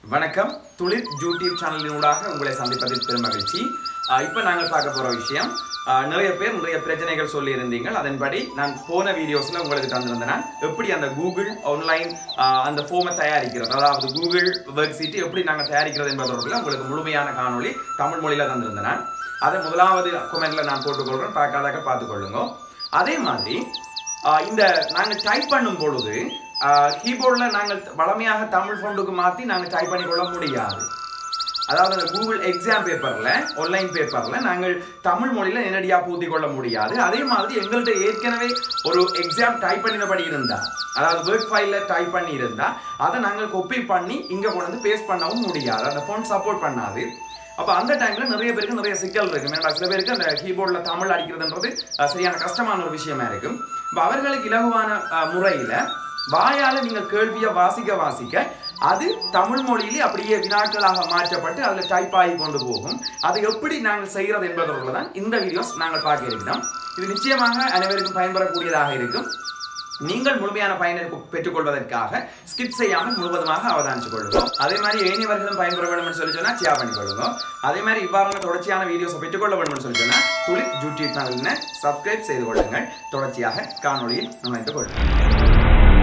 வணக்கம் துளிர் யூடியூப் சேனலினூடாக உங்களை சந்திப்பதில் பெரும் மகிழ்ச்சி ஆஹ் இப்ப நாங்கள் பார்க்க போற விஷயம் ஆஹ் நிறைய பேர் நிறைய பிரச்சனைகள் சொல்லி இருந்தீங்க அதன்படி நான் போன வீடியோஸ்ல உங்களுக்கு தந்திருந்தேன் எப்படி அந்த கூகுள் ஆன்லைன் அந்த ஃபோமை தயாரிக்கிறது அதாவது கூகுள் ஒர்க் சீட் எப்படி நாங்கள் தயாரிக்கிறது என்பது தொடர்பில் உங்களுக்கு முழுமையான காணொளி தமிழ் மொழியில தந்திருந்தேன் அதை முதலாவது கமெண்ட்ல நான் போட்டுக்கொள்றேன் பார்க்காதாக பார்த்துக்கொள்ளுங்க அதே மாதிரி ஆஹ் இந்த நாங்கள் டைப் பண்ணும் பொழுது கீபோர்டில் நாங்கள் வளமையாக தமிழ் ஃபோண்டுக்கு மாற்றி நாங்கள் டைப் பண்ணி கொள்ள முடியாது அதாவது அந்த கூகுள் எக்ஸாம் பேப்பரில் ஆன்லைன் பேப்பரில் நாங்கள் தமிழ் மொழியில் நேரடியாக பூத்தி கொள்ள முடியாது அதே மாதிரி எங்கள்கிட்ட ஏற்கனவே ஒரு எக்ஸாம் டைப் பண்ணினபடி இருந்தால் அதாவது வேர்ட் ஃபைலில் டைப் பண்ணி இருந்தால் அதை நாங்கள் கொப்பி பண்ணி இங்கே கொண்டு வந்து பேஸ்ட் பண்ணவும் முடியாது அந்த ஃபோன் சப்போர்ட் பண்ணாது அப்போ அந்த டைமில் நிறைய பேருக்கு நிறைய சிக்கல் இருக்கும் ஏன்னா சில பேருக்கு அந்த கீபோர்டில் தமிழ் அடிக்கிறதுன்றது அஹ், சரியான கஷ்டமான ஒரு விஷயமா இருக்கும் இப்போ அவர்களுக்கு இலகுவான முறையில் வாயால நீங்கள் கேள்வியை வாசிக்க வாசிக்க அது தமிழ் மொழியிலே அப்படியே வினாக்களாக மாற்றப்பட்டு அதில் டைப் ஆகி கொண்டு போகும் அதை எப்படி நாங்கள் செய்கிறது என்பதோடு தான் இந்த வீடியோஸ் நாங்கள் பார்க்க இருக்கிறோம் இது நிச்சயமாக அனைவருக்கும் பயன்படக்கூடியதாக இருக்கும் நீங்கள் முழுமையான பயனை கு- பெற்றுக்கொள்வதற்காக ஸ்கிப் செய்யாமல் முழுவதுமாக அவதானிச்சு கொள்ளுங்க அதே மாதிரி ஏனியவர்களும் பயன்பெற வேண்டும் சொல்லி சொன்னா ஷேர் பண்ணி கொள்ளுங்க அதே மாதிரி இவ்வாறான தொடர்ச்சியான வீடியோஸை பெற்றுக்கொள்ள வேண்டும் சொல்லி சொன்னா துளிர் யூடியூப் சேனலினை சப்ஸ்கிரைப் செய்து கொள்ளுங்கள் தொடர்ச்சியாக காணொளியில் நுழைந்து கொள்ளுங்கள்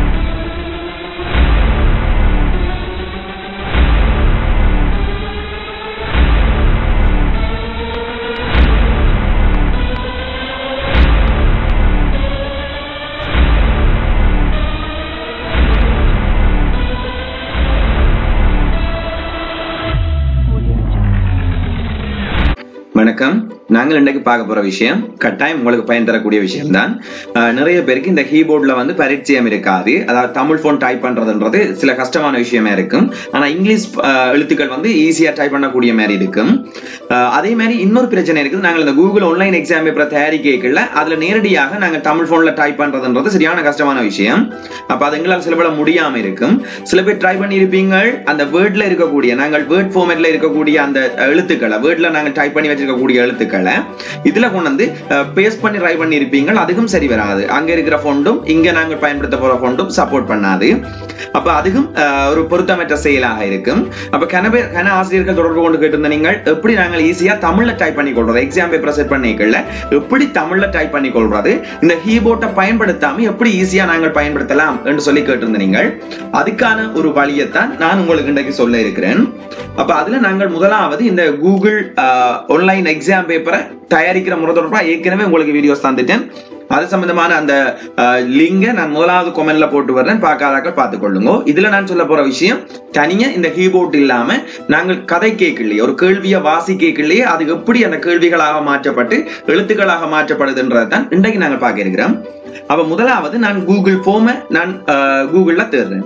வணக்கம் நாங்கள் இன்றைக்கு பார்க்க போற விஷயம் கட்டாயம் உங்களுக்கு பயன் தரக்கூடிய விஷயம் தான் நிறைய பேருக்கு இந்த கீபோர்ட்ல வந்து பரிச்சயம் இருக்காது அதாவது தமிழ் போன் டைப் பண்றதுன்றது சில கஷ்டமான விஷயமா இருக்கும் ஆனா இங்கிலீஷ் அஹ், எழுத்துக்கள் வந்து ஈஸியா டைப் பண்ணக்கூடிய மாதிரி இருக்கும் அஹ், அதே மாதிரி இன்னொரு பிரச்சனை இருக்குது நாங்கள் இந்த கூகுள் ஆன்லைன் எக்ஸாம் பேப்பரை தயாரிக்கல அதுல நேரடியாக நாங்கள் தமிழ் போன்ல டைப் பண்றதுன்றது சரியான கஷ்டமான விஷயம் அப்ப அது எங்களால் சில பல முடியாம இருக்கும் சில பேர் ட்ரை பண்ணி இருப்பீங்க அந்த வேர்ட்ல இருக்கக்கூடிய நாங்கள் வேர்ட் ஃபார்மேட்ல இருக்கக்கூடிய அந்த எழுத்துக்களை வேர்ட்ல நாங்கள் டைப் பண்ணி வச்சிருக்கக்கூடிய எழுத்துக்களை இதுல கொண்டு வந்து பேஸ்ட் பண்ணி ட்ரை பண்ணி இருப்பீங்க அதுக்கும் சரி வராது அங்க இருக்கிற ஃபோண்டும் இங்க நாங்கள் பயன்படுத்த போற ஃபோண்டும் சப்போர்ட் பண்ணாது அப்ப அதுக்கும் அஹ், ஒரு பொருத்தமற்ற செயலாக இருக்கும் அப்ப கன பேர் கன ஆசிரியர்கள் தொடர்பு கொண்டு கேட்டிருந்த நீங்கள் எப்படி நாங்கள் ஈஸியா தமிழ்ல டைப் பண்ணி கொள்றது எக்ஸாம் பேப்பர் செட் பண்ணிக்கல எப்படி தமிழ்ல டைப் பண்ணி கொள்றது இந்த கீபோர்ட்டை பயன்படுத்தாம எப்படி ஈஸியா நாங்கள் பயன்படுத்தலாம் என்று சொல்லி கேட்டிருந்த நீங்கள் அதுக்கான ஒரு வழியைத்தான் நான் உங்களுக்கு இன்றைக்கு சொல்ல இருக்கிறேன் அப்ப அதுல நாங்கள் முதலாவது இந்த கூகுள் ஆன்லைன் எக்ஸாம் பேப்பரை தயாரிக்கிற முறை தொடர்பா ஏற்கனவே உங்களுக்கு வீடியோஸ் தந்துட்டேன் அது சம்பந்தமான அந்த லிங்கை நான் முதலாவது கொமெண்ட்ல போட்டு வர்றேன் பார்க்காதாக்கள் பார்த்துக்கொள்ளுங்க இதுல நான் சொல்ல போற விஷயம் தனியா இந்த கீபோர்ட் இல்லாம நாங்கள் கதை கேட்கலையே ஒரு கேள்வியை வாசி கேட்கலையே அது எப்படி அந்த கேள்விகளாக மாற்றப்பட்டு எழுத்துக்களாக மாற்றப்படுதுன்றதை தான் இன்றைக்கு நாங்கள் பார்க்க இருக்கிறோம் அப்ப முதலாவது நான் கூகுள் ஃபோமை நான் கூகுள்ல தேடுறேன்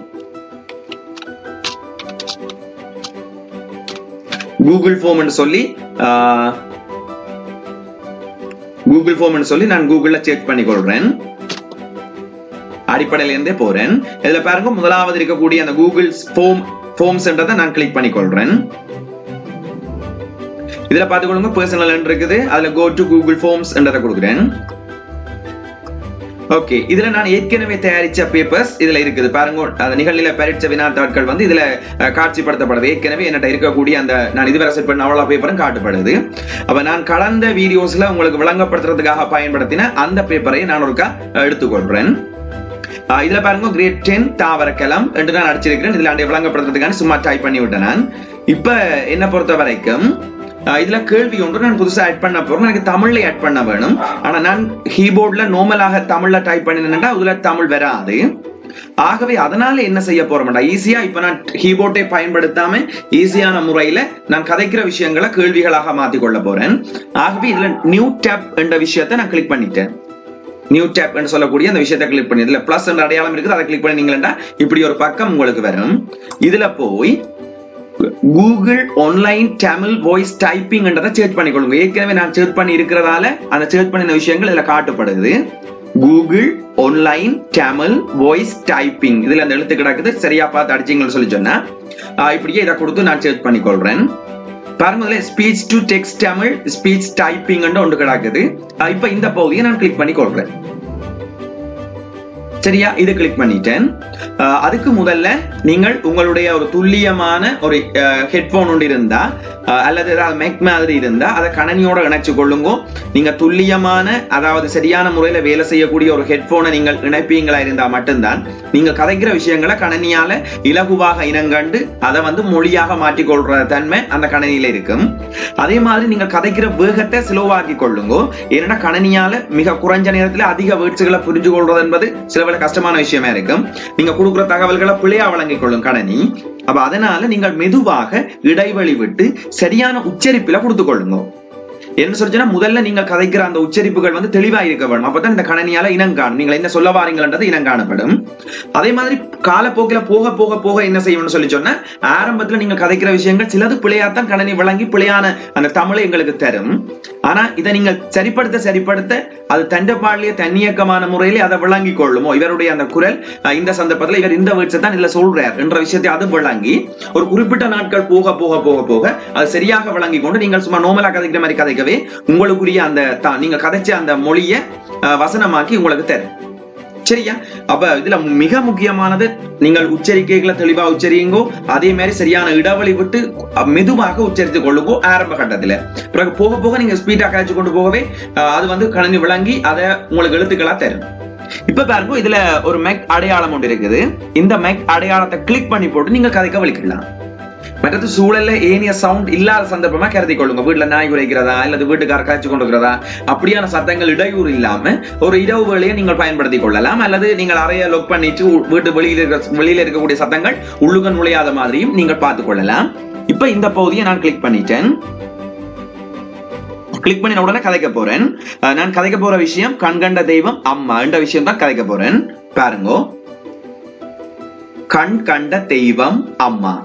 கூகுள் ஃபோம்னு சொல்லி கூகுள் ஃபோம்னு சொல்லி நான் கூகுள்ல செக் பண்ணி கொள்றேன் அடிப்படையில இருந்தே போறேன் இதுல பாருங்க முதலாவது இருக்கக்கூடிய அந்த கூகுள் ஃபோம் ஃபோம்ஸ்ன்றதை நான் கிளிக் பண்ணி கொள்றேன் இதுல பாத்துக்கொள்ளுங்க பர்சனல் இருக்குது அதுல கோ டு கூகுள் ஃபோம்ஸ் என்றதை கொடுக்குறேன் ஓகே இதுல நான் ஏற்கனவே தயாரிச்ச பேப்பர்ஸ் இதுல இருக்குது பாருங்க அந்த நிகழ்நிலை பரீட்சை வினாத்தாட்கள் வந்து இதுல அஹ், காட்சிப்படுத்தப்படுது ஏற்கனவே என்கிட்ட இருக்கக்கூடிய அந்த நான் இதுவரை செட் பண்ண அவ்வளவு பேப்பரும் காட்டப்படுது அப்ப நான் கலந்த வீடியோஸ்ல உங்களுக்கு விளங்கப்படுத்துறதுக்காக பயன்படுத்தின அந்த பேப்பரை நான் ஒருக்கா அஹ், எடுத்துக்கொள்றேன் அஹ், இதுல பாருங்க கிரேட் டென் தாவரக்கலம் என்று நான் அடிச்சிருக்கிறேன் இதுல அண்டை விளங்கப்படுத்துறதுக்கான சும்மா டைப் பண்ணி விட்டேன் நான் இப்ப என்ன பொறுத்த வரைக்கும் அஹ் இதுல கேள்வி ஒன்று நான் புதுசா ஆட் பண்ண போறேன் எனக்கு தமிழ்ல ஆட் பண்ண வேணும் ஆனா நான் கீபோர்ட்ல நார்மலாக தமிழ்ல டைப் பண்ணினேன்டா அதுல தமிழ் வராது ஆகவே அதனால என்ன செய்ய போறோம்டா ஈஸியா இப்ப நான் கீபோர்டை பயன்படுத்தாம ஈஸியான முறையில நான் கதைக்கிற விஷயங்களை கேள்விகளாக மாத்திக் கொள்ள போறேன் ஆகவே இதுல நியூ டேப் என்ற விஷயத்தை நான் கிளிக் பண்ணிட்டேன் நியூ டேப் என்று சொல்லக்கூடிய அந்த விஷயத்தை கிளிக் பண்ணி இதுல பிளஸ் என்ற அடையாளம் இருக்குது அதை கிளிக் பண்ணீங்களா இப்படி ஒரு பக்கம் உங்களுக்கு வரும் இதுல போய் Google online Tamil voice typing என்றதை சர்ச் பண்ணிக்கொள்ளுங்க ஏற்கனவே நான் சர்ச் பண்ணி இருக்கிறதால அந்த சர்ச் பண்ணின விஷயங்கள் இதுல காட்டப்படுது Google online Tamil voice typing இதுல அந்த எழுத்து கிடக்குது சரியா பார்த்து அடிச்சீங்கன்னு சொல்லி சொன்னா ஆஹ் இப்படியே இதை கொடுத்து நான் சர்ச் பண்ணிக்கொள்றேன் பாருங்க இதுல speech to text Tamil speech typing ஒன்று கிடக்குது ஆஹ் இப்ப இந்த பகுதியை நான் கிளிக் பண்ணி கொள்றேன் சரியா இது கிளிக் பண்ணிட்டேன் அஹ் அதுக்கு முதல்ல நீங்கள் உங்களுடைய ஒரு துல்லியமான ஒரு ஹெட்போன் ஒன்று இருந்தா அஹ் அல்லது ஏதாவது மெக் மாதிரி இருந்தா அதை கணனியோட இணைச்சு கொள்ளுங்க நீங்க துல்லியமான அதாவது சரியான முறையில வேலை செய்யக்கூடிய ஒரு ஹெட்போனை நீங்கள் இணைப்பீங்களா இருந்தா மட்டும்தான் நீங்க கதைக்கிற விஷயங்களை கணனியால இலகுவாக இனங்கண்டு அதை வந்து மொழியாக மாற்றிக்கொள்ற தன்மை அந்த கணனியில இருக்கும் அதே மாதிரி நீங்க கதைக்கிற வேகத்தை ஸ்லோவாக்கி கொள்ளுங்க ஏன்னா கணனியால மிக குறைஞ்ச நேரத்துல அதிக வேர்ட்ஸுகளை புரிஞ்சு கொள்றது என்பது சில வேளை கஷ்டமான விஷயமா இருக்கும் நீங்க கொடுக்குற தகவல்களை பிழையா வழங்கிக் கொள்ளும் கணனி அப்ப அதனால நீங்கள் மெதுவாக இடைவெளி விட்டு சரியான உச்சரிப்பில கொடுத்து கொள்ளுங்க என்ன சொல்லுச்சுன்னா முதல்ல நீங்க கதைக்கிற அந்த உச்சரிப்புகள் வந்து தெளிவா இருக்க வேணும் அப்பதான் இந்த கணனியால இனம் காணும் நீங்கள் என்ன சொல்ல வாரீங்கன்றது இனம் காணப்படும் அதே மாதிரி காலப்போக்கில போக போக போக என்ன செய்யணும்னு சொல்லி சொன்னா ஆரம்பத்துல நீங்க கதைக்கிற விஷயங்கள் சிலது பிழையாத்தான் கணனி வழங்கி பிழையான அந்த தமிழை எங்களுக்கு தரும் ஆனா இதை நீங்க சரிப்படுத்த சரிப்படுத்த அது தண்டப்பாடிய தன்னியக்கமான முறையிலே அதை விளங்கி கொள்ளுமோ இவருடைய அந்த குரல் அஹ், இந்த சந்தர்ப்பத்துல இவர் இந்த வேர்ட்ஸை தான் இதுல சொல்றார் என்ற விஷயத்தை அது விளங்கி ஒரு குறிப்பிட்ட நாட்கள் போக போக போக போக அது சரியாக விளங்கி கொண்டு நீங்கள் சும்மா நோமலா கதைக்கிற மாதிரி கதைக்கவே உங்களுக்குரிய அந்த த- நீங்க கதைச்ச அந்த மொழியை அஹ், வசனமாக்கி உங்களுக்கு தரும் சரியா அப்ப இதுல மிக முக்கியமானது நீங்கள் உச்சரிக்கைகளை தெளிவா உச்சரியுங்கோ அதே மாதிரி சரியான இடைவெளி விட்டு அஹ், மெதுவாக உச்சரித்து கொள்ளுங்கோ ஆரம்ப கட்டத்துல பிறகு போக போக நீங்க ஸ்பீடா காய்ச்சி கொண்டு போகவே அஹ், அது வந்து கணனி விளங்கி அதை உங்களுக்கு எழுத்துக்களா தரும் இப்ப பாருங்க இதுல ஒரு மெக் அடையாளம் ஒன்று இருக்குது இந்த மெக் அடையாளத்தை கிளிக் பண்ணி போட்டு நீங்க கதைக்க வலிக்கலாம் மற்றது சூழல்ல ஏனிய சவுண்ட் இல்லாத சந்தர்ப்பமா கருதி கொள்ளுங்க வீட்டுல நாய் குறைக்கிறதா அல்லது வீட்டுக்கார காய்ச்சி கொண்டிருக்கிறதா அப்படியான சத்தங்கள் இடையூறு இல்லாம ஒரு இரவு வேளையை நீங்கள் பயன்படுத்தி கொள்ளலாம் அல்லது நீங்கள் அறைய லொக் பண்ணிட்டு உ- வீட்டு வெளியில இருக்க வெளியில இருக்கக்கூடிய சத்தங்கள் உள்ளுக நுழையாத மாதிரியும் நீங்கள் பார்த்துக் கொள்ளலாம் இப்ப இந்த பகுதியை நான் கிளிக் பண்ணிட்டேன் கிளிக் பண்ணின உடனே கதைக்க போறேன் அஹ் நான் கதைக்க போற விஷயம் கண்கண்ட தெய்வம் அம்மா என்ற விஷயம் தான் கதைக்க போறேன் பாருங்க கண் கண்ட தெய்வம் அம்மா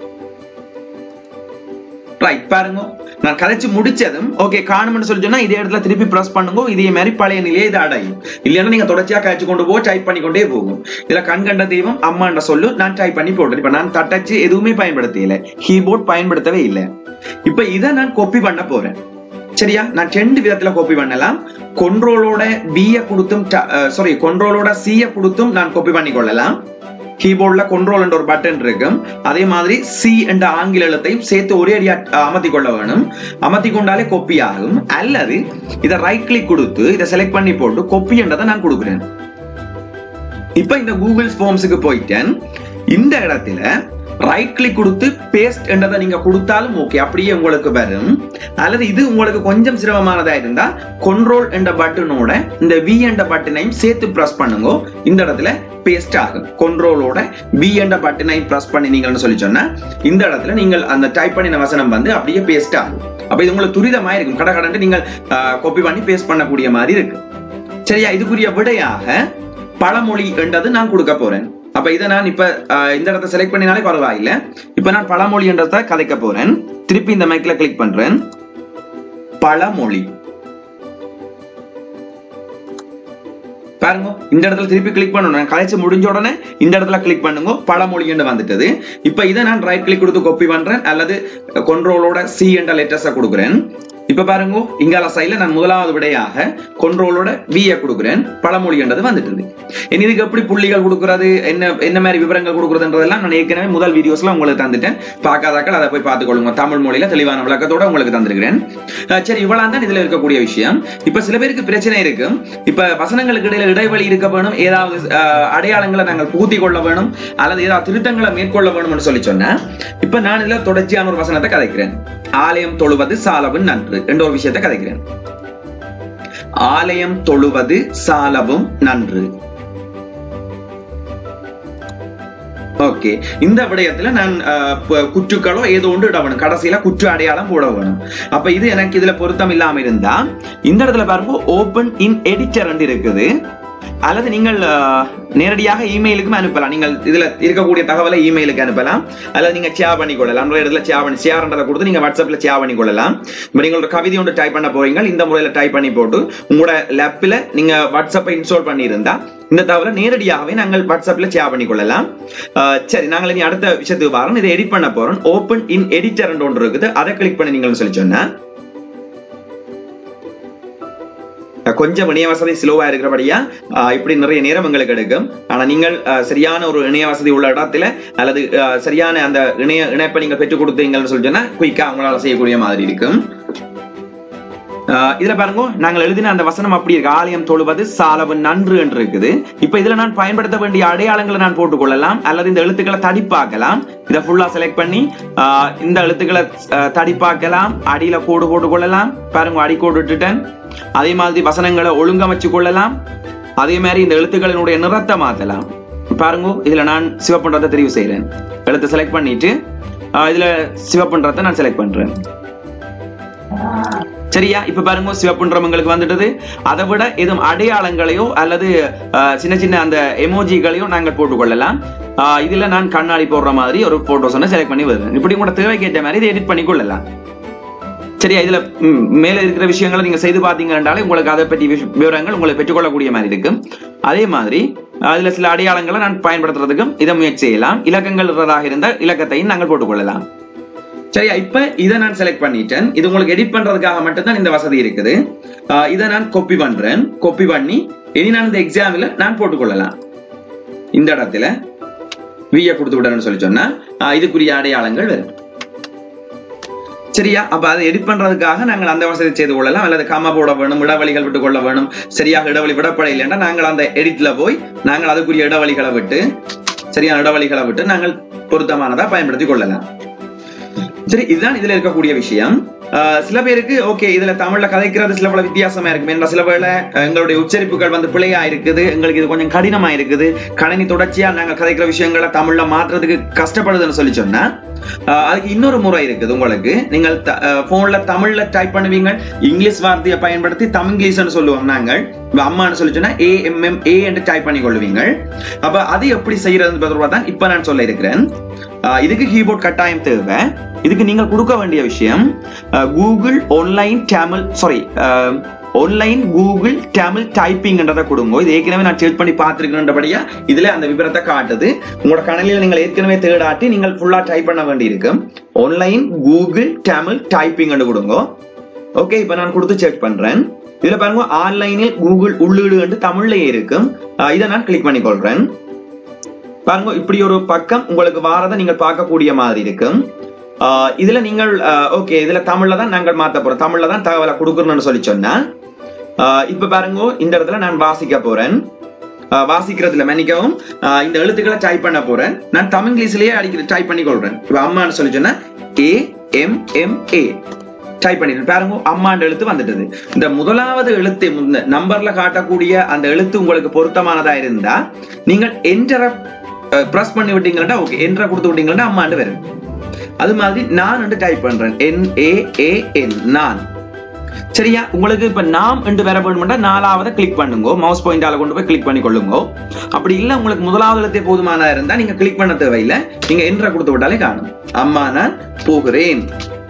ரைட் பாருங்க நான் கதைச்சு முடிச்சதும் ஓகே காணும்னு சொல்லி சொன்னா இதே இடத்துல திருப்பி பிரஸ் பண்ணுங்க இதே மாதிரி பழைய நிலையை இது அடையும் இல்லைன்னா நீங்க தொடர்ச்சியா கழிச்சு கொண்டு போ டைப் பண்ணி கொண்டே போகும் இதுல கண் கண்ட தெய்வம் அம்மான்ற சொல்லு நான் டைப் பண்ணி போட்டேன் இப்ப நான் தட்டச்சு எதுவுமே பயன்படுத்தல கீபோர்ட் பயன்படுத்தவே இல்லை இப்ப இதை நான் காப்பி பண்ண போறேன் சரியா நான் ரெண்டு விதத்துல காப்பி பண்ணலாம் கொண்ட்ரோலோட பிய கொடுத்தும் சாரி கொண்ட்ரோலோட சிய கொடுத்தும் நான் காப்பி பண்ணி கொள்ளலாம் கீபோர்ட்ல கொண்ட்ரோல் என்ற ஒரு பட்டன் இருக்கும் அதே மாதிரி சி என்ற ஆங்கில எழுத்தையும் சேர்த்து ஒரே அடியா அமர்த்தி கொள்ள வேணும் அமர்த்தி கொண்டாலே கொப்பி ஆகும் அல்லது இதை ரைட் கிளிக் கொடுத்து இதை செலக்ட் பண்ணி போட்டு கொப்பி என்றதை நான் கொடுக்குறேன் இப்ப இந்த கூகுள் ஃபார்ம்ஸுக்கு போயிட்டேன் இந்த இடத்துல ரைட் கிளிக் கொடுத்து பேஸ்ட் என்றதை நீங்க கொடுத்தாலும் ஓகே அப்படியே உங்களுக்கு வரும் அல்லது இது உங்களுக்கு கொஞ்சம் சிரமமானதா இருந்தா control என்ற பட்டனோட இந்த வி என்ற பட்டனையும் சேர்த்து பிரஸ் பண்ணுங்க இந்த இடத்துல பேஸ்ட் ஆகும் கொண்ட்ரோலோட வி என்ற பட்டனையும் பிரஸ் பண்ணினீங்கன்னு சொல்லி சொன்னா இந்த இடத்துல நீங்கள் அந்த டைப் பண்ணின வசனம் வந்து அப்படியே பேஸ்ட் ஆகும் அப்ப இது உங்களுக்கு துரிதமா இருக்கும் கட கடன்ட்டு நீங்கள் காப்பி பண்ணி பேஸ்ட் பண்ணக்கூடிய மாதிரி இருக்கு சரியா இதுக்குரிய விடையாக பழமொழி என்றது நான் கொடுக்க போறேன் அப்ப இதை நான் இப்ப ஆஹ், இந்த இடத்த செலக்ட் பண்ணினாலே பரவாயில்ல இப்ப நான் பழமொழி என்றதை கதைக்க போறேன் திருப்பி இந்த மைக்ல கிளிக் பண்றேன் பழமொழி பாருங்க இந்த இடத்துல திருப்பி கிளிக் பண்ணணும் கலைச்சு முடிஞ்ச உடனே இந்த இடத்துல கிளிக் பண்ணுங்க பழமொழி என்று வந்துட்டது இப்ப இதை நான் ரைட் கிளிக் கொடுத்து காப்பி பண்றேன் அல்லது கொண்ட்ரோலோட சி என்ற லெட்டர்ஸை கொடுக்குறேன் இப்ப பாருங்க இங்கால சைடுல நான் முதலாவது விடையாக கொண்ட்ரோலோட விய கொடுக்குறேன் பழமொழி என்றது வந்துட்டது இனி இதுக்கு எப்படி புள்ளிகள் கொடுக்கறது என்ன என்ன மாதிரி விவரங்கள் கொடுக்கறதுன்றதெல்லாம் நான் ஏற்கனவே முதல் வீடியோஸ்ல உங்களுக்கு தந்துட்டேன் பார்க்காதாக்கள் அதை போய் பார்த்துக்கொள்ளுங்க தமிழ் மொழியில தெளிவான விளக்கத்தோட உங்களுக்கு தந்திருக்கிறேன் அஹ் சரி இவ்வளவு தான் இதுல இருக்கக்கூடிய விஷயம் இப்ப சில பேருக்கு பிரச்சனை இருக்கு இப்ப வசனங்களுக்கு இடையில இடைவெளி இருக்க வேணும் ஏதாவது அஹ், அடையாளங்களை நாங்கள் புகுத்தி கொள்ள வேணும் அல்லது ஏதாவது திருத்தங்களை மேற்கொள்ள வேணும்னு சொல்லி சொன்னேன் இப்ப நான் இதுல தொடர்ச்சியான ஒரு வசனத்தை கதைக்கிறேன் ஆலயம் தொழுவது சாலவும் நன்று என்ற ஒரு விஷயத்தை கதைக்கிறேன் ஆலயம் தொழுவது சாலவும் நன்று ஓகே இந்த விடயத்துல நான் அஹ், ப- குற்றுக்களோ ஏதோ ஒன்று இட வேணும் கடைசியில குற்று அடையாளம் போட வேணும் அப்ப இது எனக்கு இதுல பொருத்தம் இல்லாம இருந்தா இந்த இடத்துல பாருங்க ஓபன் இன் எடிட்டர் இருக்குது அல்லது நீங்கள் அஹ், நேரடியாக இமெயிலுக்கும் அனுப்பலாம் நீங்கள் இதுல இருக்கக்கூடிய தகவலை இமெயிலுக்கு அனுப்பலாம் அல்லது நீங்க ஷேர் பண்ணி கொள்ளலாம் அந்த இடத்துல ஷேர் பண்ணி ஷேர்ன்றதை கொடுத்து நீங்க வாட்ஸ்அப்ல ஷேர் பண்ணி கொள்ளலாம் இப்ப நீங்க ஒரு கவிதை ஒன்று டைப் பண்ண போறீங்க இந்த முறையில டைப் பண்ணி போட்டு உங்களோட லேப்ல நீங்க வாட்ஸ்அப்பை இன்ஸ்டால் பண்ணி இருந்தா இந்த தகவலை நேரடியாகவே நாங்கள் வாட்ஸ்அப்ல ஷேர் பண்ணி கொள்ளலாம் அஹ், சரி நாங்கள் இனி அடுத்த விஷயத்துக்கு வரோம் இதை எடிட் பண்ண போறோம் ஓபன் இன் எடிட்டர் ஒன்று இருக்குது அதை கிளிக் பண்ணி நீங்கள்னு சொல்லி சொன்னா அஹ் கொஞ்சம் இணைய வசதி ஸ்லோவா இருக்கிறபடியா அஹ் இப்படி நிறைய நேரம் எங்களுக்கு எடுக்கும் ஆனா நீங்கள் அஹ் சரியான ஒரு இணைய வசதி உள்ள இடத்துல அல்லது அஹ் சரியான அந்த இணைய இணைப்பை நீங்க பெற்றுக் கொடுத்தீங்கன்னு சொல்லி சொன்னா குயிக்கா அவங்களால செய்யக்கூடிய மாதிரி இருக்கும் ஆஹ் இதுல பாருங்க நாங்கள் எழுதின அந்த வசனம் அப்படி இருக்கு ஆலயம் தொழுவது சாலவு நன்று என்று இருக்குது இப்ப இதுல நான் பயன்படுத்த வேண்டிய அடையாளங்களை நான் போட்டுக்கொள்ளலாம் அல்லது இந்த எழுத்துக்களை தடிப்பாக்கலாம் இதை ஃபுல்லா செலக்ட் பண்ணி ஆஹ் இந்த எழுத்துக்களை ஆஹ் தடிப்பாக்கலாம் அடியில கோடு போட்டுக்கொள்ளலாம் பாருங்க அடி கோடு விட்டுட்டேன் அதே மாதிரி வசனங்களை ஒழுங்கமைச்சு கொள்ளலாம் அதே மாதிரி இந்த எழுத்துக்களினுடைய நிறத்தை மாத்தலாம் பாருங்க இதுல நான் சிவப்புன்றதை தெரிவு செய்யறேன் எழுத்தை செலக்ட் பண்ணிட்டு ஆஹ் இதுல சிவப்புன்றதை நான் செலக்ட் பண்றேன் சரியா இப்ப பாருங்க சிவப்புன்றவங்களுக்கு வந்துட்டது அதை விட எதுவும் அடையாளங்களையோ அல்லது அஹ், சின்ன சின்ன அந்த எமோஜிகளையோ நாங்கள் போட்டுக்கொள்ளலாம் அஹ், இதுல நான் கண்ணாடி போடுற மாதிரி ஒரு போட்டோஸ் செலக்ட் பண்ணி வருவேன் இப்படி கூட தேவைக்கு ஏற்ற மாதிரி இதை எடிட் பண்ணி கொள்ளலாம் சரியா இதுல ம், மேல இருக்கிற விஷயங்களை நீங்க செய்து பார்த்தீங்கன்னாலே உங்களுக்கு அதை பற்றி விஷ- விவரங்கள் உங்களை பெற்றுக்கொள்ளக்கூடிய மாதிரி இருக்கும் அதே மாதிரி அதுல சில அடையாளங்களை நான் பயன்படுத்துறதுக்கும் இதை முயற்சி செய்யலாம் இலக்கங்கள் இருப்பதாக இருந்தால் இலக்கத்தையும் நாங்கள் போட்டுக்கொள்ளலாம் சரியா இப்ப இதை நான் செலக்ட் பண்ணிட்டேன் இது உங்களுக்கு எடிட் பண்றதுக்காக மட்டும்தான் இந்த வசதி இருக்குது ஆஹ் இதை நான் காப்பி பண்றேன் காப்பி பண்ணி இனி நான் இந்த எக்ஸாம்ல நான் போட்டுக்கொள்ளலாம் இந்த இடத்துல விய கொடுத்து விடணும்னு சொல்லி சொன்னா ஆஹ் இதுக்குரிய அடையாளங்கள் வரும் சரியா அப்ப அதை எடிட் பண்றதுக்காக நாங்கள் அந்த வசதி செய்து கொள்ளலாம் அல்லது கம போட வேணும் இடைவெளிகள் விட்டு கொள்ள வேணும் சரியாக இடைவெளி விடப்பட இல்லைன்னா நாங்கள் அந்த எடிட்ல போய் நாங்கள் அதுக்குரிய இடைவெளிகளை விட்டு சரியான இடைவெளிகளை விட்டு நாங்கள் பொருத்தமானதா பயன்படுத்தி கொள்ளலாம் சரி இதுதான் இதுல இருக்கக்கூடிய விஷயம் ஆஹ் சில பேருக்கு ஓகே இதுல தமிழ்ல கதைக்கிறது சில பல வித்தியாசமா இருக்கு ஏன்னா சில வேளை அஹ், எங்களுடைய உச்சரிப்புகள் வந்து பிழையா இருக்குது எங்களுக்கு இது கொஞ்சம் கடினமா இருக்குது கணினி தொடர்ச்சியா நாங்க கதைக்கிற விஷயங்களை தமிழ்ல மாற்றுறதுக்கு கஷ்டப்படுதுன்னு சொல்லி சொன்னா ஆஹ், அதுக்கு இன்னொரு முறை இருக்குது உங்களுக்கு நீங்கள் போன்ல தமிழ்ல டைப் பண்ணுவீங்க இங்கிலீஷ் வார்த்தையை பயன்படுத்தி தமிங்கிலீஷ்னு சொல்லுவோம் நாங்கள் இப்ப அம்மான்னு சொல்லி சொன்னா ஏ எம் எம் ஏ என்று டைப் பண்ணி கொள்வீங்க அப்ப அது எப்படி செய்யறது தொடர்பா தான் இப்ப நான் சொல்ல இருக்கிறேன் ஆஹ் இதுக்கு கீபோர்ட் கட்டாயம் தேவை இதுக்கு நீங்கள் கொடுக்க வேண்டிய விஷயம் Google online Tamil sorry online Google Tamil டைப்பிங்ன்றதை கொடுங்க இது ஏற்கனவே நான் செக் பண்ணி பார்த்துருக்கேன்றபடியா இதுல அந்த விவரத்தை காட்டுது உங்களோட கணலில் நீங்கள் ஏற்கனவே தேடாட்டி நீங்கள் ஃபுல்லா டைப் பண்ண வேண்டியிருக்கும் ஆன்லைன் கூகுள் டேமில் டைப்பிங் கொடுங்க ஓகே இப்ப நான் கொடுத்து செக் பண்றேன் இதுல பாருங்க ஆன்லைனில் கூகுள் உள்ளீடு என்று தமிழ்லயே இருக்கும் ஆஹ் இதை நான் கிளிக் பண்ணி கொள்றேன் பாருங்க இப்படி ஒரு பக்கம் உங்களுக்கு வாரதை நீங்கள் பார்க்கக்கூடிய மாதிரி இருக்கும் ஆஹ் இதுல நீங்கள் ஓகே இதுல தமிழ்ல தான் நாங்கள் மாத்த போறோம் தமிழ்ல தான் தகவலை கொடுக்கணும்னு சொல்லி சொன்னா ஆஹ் இப்ப பாருங்க இந்த இடத்துல நான் வாசிக்க போறேன் ஆஹ் வாசிக்கிறதுல மன்னிக்கவும் ஆஹ் இந்த எழுத்துக்களை டைப் பண்ண போறேன் நான் தமிழ்லயே அடிக்கிற டைப் பண்ணி கொள்றேன் இப்ப அம்மான்னு சொல்லி சொன்னா A M M A type பண்ணிட்டு பாருங்க அம்மாண்ட எழுத்து வந்துட்டது இந்த முதலாவது எழுத்து முன்ன நம்பர்ல காட்டக்கூடிய அந்த எழுத்து உங்களுக்கு பொருத்தமானதா இருந்தா நீங்கள் என்டரை பிரஸ் பண்ணி விட்டீங்கன்னா ஓகே என்டரை கொடுத்து விட்டீங்கன்னா அம்மாண்டு வரும் அது மாதிரி நான் வந்து டைப் பண்றேன் என் ஏ ஏ என் நான் சரியா உங்களுக்கு இப்ப நாம் என்று வர வேணும்னா நாலாவது கிளிக் பண்ணுங்க மவுஸ் பாயிண்டால கொண்டு போய் கிளிக் பண்ணி கொள்ளுங்க அப்படி இல்ல உங்களுக்கு முதலாவது எழுத்தே போதுமானதா இருந்தா நீங்க கிளிக் பண்ண தேவையில்லை நீங்க என்ற கொடுத்து விட்டாலே காணும் அம்மா நான் போகிறேன்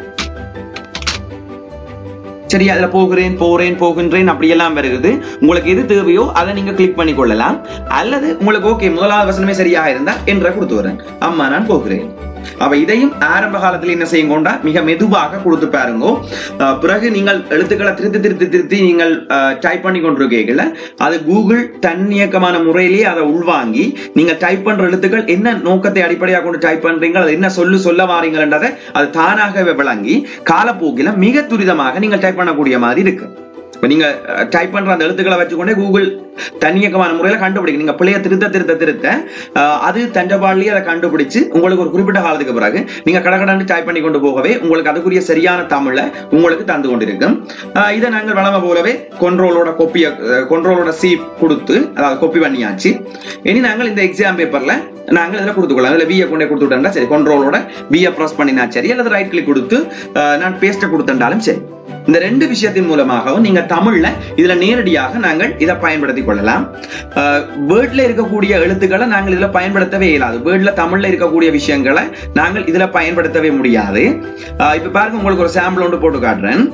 சரி அதுல போகிறேன் போறேன் போகின்றேன் அப்படியெல்லாம் வருகிறது உங்களுக்கு எது தேவையோ அதை நீங்க கிளிக் பண்ணி கொள்ளலாம் அல்லது உங்களுக்கு ஓகே முதலாவது வசனமே சரியா இருந்தா என்ற கொடுத்து வரேன் அம்மா நான் போகிறேன் அவ இதையும் ஆரம்ப காலத்துல என்ன செய்யும் கொண்டா மிக மெதுவாக கொடுத்து பாருங்க அஹ் பிறகு நீங்கள் எழுத்துக்களை திருத்தி திருத்தி திருத்தி நீங்கள் டைப் பண்ணி கொண்டிருக்கீங்கள அது கூகுள் தன்னியக்கமான முறையிலேயே அதை உள்வாங்கி நீங்க டைப் பண்ற எழுத்துக்கள் என்ன நோக்கத்தை அடிப்படையாக கொண்டு டைப் பண்றீங்க அது என்ன சொல்லு சொல்ல வாரீங்கன்றதை அது தானாகவே விளங்கி காலப்போக்கில மிக துரிதமாக நீங்கள் டைப் பண்ணக்கூடிய மாதிரி இருக்கு இப்ப நீங்க டைப் பண்ற அந்த எழுத்துக்களை வச்சுக்கொண்டே கூகுள் தன்னியக்கமான முறையில கண்டுபிடிக்கும் நீங்க பிள்ளைய திருத்த திருத்த திருத்த அஹ், அது தண்டபாடிலேயே அதை கண்டுபிடிச்சு உங்களுக்கு ஒரு குறிப்பிட்ட காலத்துக்கு பிறகு நீங்க கடகடன்னு டைப் பண்ணி கொண்டு போகவே உங்களுக்கு அதுக்குரிய சரியான தமிழை உங்களுக்கு தந்து கொண்டிருக்கும் அஹ், இதை நாங்கள் வளம போலவே கொண்ட்ரோலோட கொப்பிய கொண்ட்ரோலோட சி கொடுத்து அதாவது கொப்பி பண்ணியாச்சு இனி நாங்கள் இந்த எக்ஸாம் பேப்பர்ல நாங்கள் இதுல கொடுத்துக்கலாம் இதுல வியை கொண்டே கொடுத்து விட்டா சரி கொண்ட்ரோலோட வியை ப்ரெஸ் பண்ணினா சரி அல்லது ரைட் கிளிக் கொடுத்து அஹ், நான் பேஸ்ட கொடுத்துட்டாலும் சரி இந்த ரெண்டு விஷயத்தின் மூலமாகவும் நீங்க தமிழ்ல இதுல நேரடியாக நாங்கள் இதை பயன்படுத்திக் கொள்ளலாம் வேர்ட்ல இருக்கக்கூடிய எழுத்துக்களை நாங்கள் இதுல பயன்படுத்தவே இயலாது வேர்ட்ல தமிழ்ல இருக்கக்கூடிய விஷயங்களை நாங்கள் இதுல பயன்படுத்தவே முடியாது அஹ் இப்ப பாருங்க உங்களுக்கு ஒரு சாம்பிள் ஒன்று போட்டு காட்டுறேன்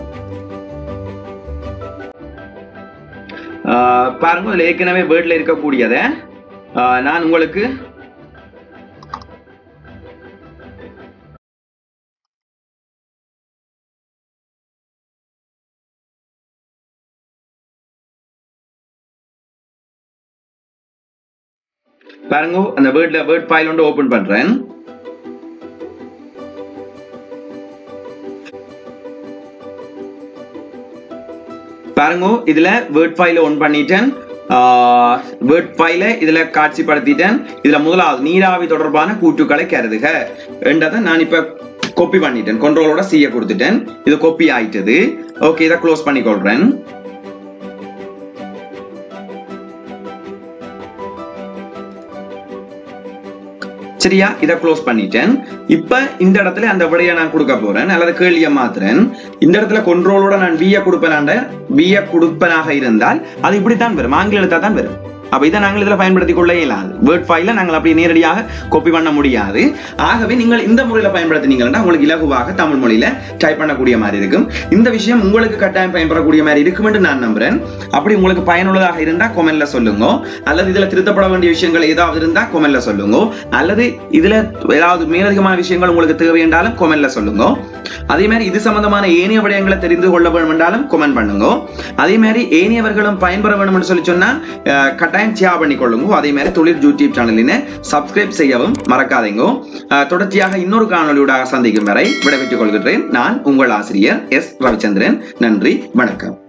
அஹ் பாருங்க இதுல ஏற்கனவே வேர்ட்ல இருக்கக்கூடியதை அஹ் நான் உங்களுக்கு பாருங்க அந்த வேர்ட்ல வேர்ட் ஃபைல் ஒன்று ஓபன் பண்றேன் பாருங்க இதுல வேர்ட் ஃபைல ஒன் பண்ணிட்டேன் வேர்ட் ஃபைல இதுல காட்சிப்படுத்திட்டேன் இதுல முதலாவது நீராவி தொடர்பான கூற்றுக்களை கருதுக என்றதை நான் இப்ப காப்பி பண்ணிட்டேன் கண்ட்ரோலோட செய்ய கொடுத்துட்டேன் இது காப்பி ஆயிட்டது ஓகே இதை க்ளோஸ் பண்ணிக்கொள்றேன் சரியா இதை க்ளோஸ் பண்ணிட்டேன் இப்ப இந்த இடத்துல அந்த விடையை நான் கொடுக்க போறேன் அல்லது கேள்வியை மாத்துறேன் இந்த இடத்துல கொண்ட்ரோலோட நான் விய கொடுப்பேனாண்ட விய கொடுப்பனாக இருந்தால் அது இப்படித்தான் வரும் ஆங்கில எழுத்தா தான் வரும் அப்ப இதை நாங்கள் இதுல பயன்படுத்திக் கொள்ள இயலாது வேர்ட் ஃபைல நாங்கள் அப்படி நேரடியாக காப்பி பண்ண முடியாது ஆகவே நீங்கள் இந்த முறையில பயன்படுத்தினீங்கன்னா உங்களுக்கு இலகுவாக தமிழ் மொழியில டைப் பண்ணக்கூடிய மாதிரி இருக்கும் இந்த விஷயம் உங்களுக்கு கட்டாயம் பயன்படக்கூடிய மாதிரி இருக்கும் என்று நான் நம்புறேன் அப்படி உங்களுக்கு பயனுள்ளதாக இருந்தா கொமெண்ட்ல சொல்லுங்க அல்லது இதுல திருத்தப்பட வேண்டிய விஷயங்கள் ஏதாவது இருந்தா கொமெண்ட்ல சொல்லுங்க அல்லது இதுல ஏதாவது மேலதிகமான விஷயங்கள் உங்களுக்கு தேவை என்றாலும் கொமெண்ட்ல சொல்லுங்க அதே மாதிரி இது சம்பந்தமான ஏனைய விடயங்களை தெரிந்து கொள்ள வேண்டும் என்றாலும் கொமெண்ட் பண்ணுங்க அதே மாதிரி ஏனையவர்களும் பயன்பெற வேண்டும் என்று சொல்லி சொன்னா அஹ், கட்டாயம் ஷேர் பண்ணிக்கொள்ளுங்க அதே மாதிரி தொழில் யூடியூப் சேனலினை சப்ஸ்கிரைப் செய்யவும் மறக்காதீங்க அஹ், தொடர்ச்சியாக இன்னொரு காணொலியூடாக சந்திக்கும் வரை விடைபெற்றுக் கொள்கிறேன் நான் உங்கள் ஆசிரியர் எஸ் ரவிச்சந்திரன் நன்றி வணக்கம்